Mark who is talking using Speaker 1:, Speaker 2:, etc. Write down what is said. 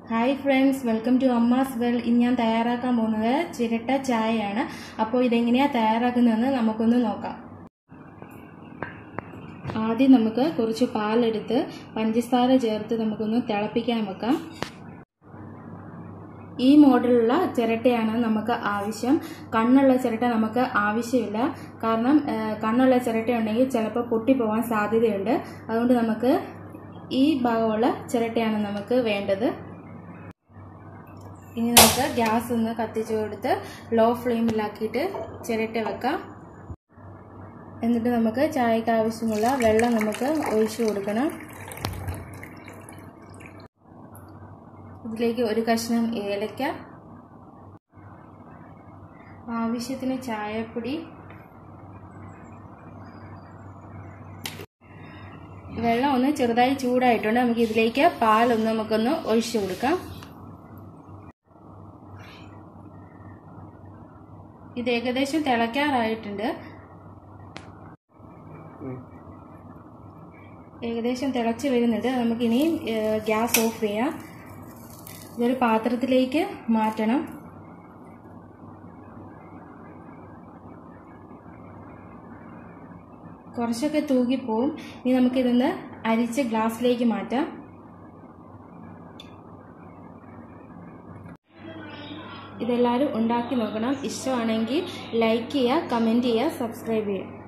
Speaker 1: hi friends welcome to Amma's well ഇന്ന് ഞാൻ തയ്യാറാക്കാൻ പോകുന്നത് ചിരട്ട ചായയാണ് അപ്പോൾ ഇതെങ്ങനെയാണ് തയ്യാറാക്കുന്നതെന്ന് നമുക്കൊന്ന് നോക്കാം ആദ്യം നമുക്ക് കുറച്ച് പാലെടുത്ത് പഞ്ചസാര ചേർത്ത് നമുക്കൊന്ന് തിളപ്പിക്കാൻ വെക്കാം ഈ മോഡലുള്ള ചിരട്ടയാണ് നമുക്ക് ആവശ്യം കണ്ണുള്ള ചിരട്ട നമുക്ക് ആവശ്യമില്ല കാരണം ആ, കണ്ണുള്ള ചിരട്ട ഉണ്ടെങ്കിൽ ചിലപ്പോൾ പൊട്ടിപ്പോവാൻ സാധ്യതയുണ്ട് അതുകൊണ്ട് നമുക്ക് ഈ ഭാഗമുള്ള ചിരട്ടയാണ് നമുക്ക് വേണ്ടത് ഇനി നമുക്ക് ഗ്യാസ് ഒന്ന് കത്തിച്ചു കൊടുത്ത് ലോ ഫ്ലെയിമിലാക്കിയിട്ട് ചിരട്ട വെക്കാം എന്നിട്ട് നമുക്ക് ചായക്ക് ആവശ്യമുള്ള വെള്ളം നമുക്ക് ഒഴിച്ചു കൊടുക്കണം ഇതിലേക്ക് ഒരു കഷ്ണം ഏലക്ക ആവശ്യത്തിന് ചായപ്പൊടി വെള്ളം ഒന്ന് ചെറുതായി ചൂടായിട്ടുണ്ട് നമുക്ക് ഇതിലേക്ക് പാലൊന്ന് നമുക്കൊന്ന് ഒഴിച്ചു കൊടുക്കാം ഇത് ഏകദേശം തിളയ്ക്കാറായിട്ടുണ്ട് ഏകദേശം തിളച്ച് വരുന്നുണ്ട് നമുക്കിനി ഗ്യാസ് ഓഫ് ചെയ്യാം ഇതൊരു പാത്രത്തിലേക്ക് മാറ്റണം കുറച്ചൊക്കെ തൂകിപ്പോവും ഇനി നമുക്കിതൊന്ന് അരിച്ച് ഗ്ലാസ്സിലേക്ക് മാറ്റാം ഇതെല്ലാവരും ഉണ്ടാക്കി നോക്കണം ഇഷ്ടമാണെങ്കിൽ ലൈക്ക് ചെയ്യുക കമൻറ്റ് ചെയ്യുക സബ്സ്ക്രൈബ് ചെയ്യുക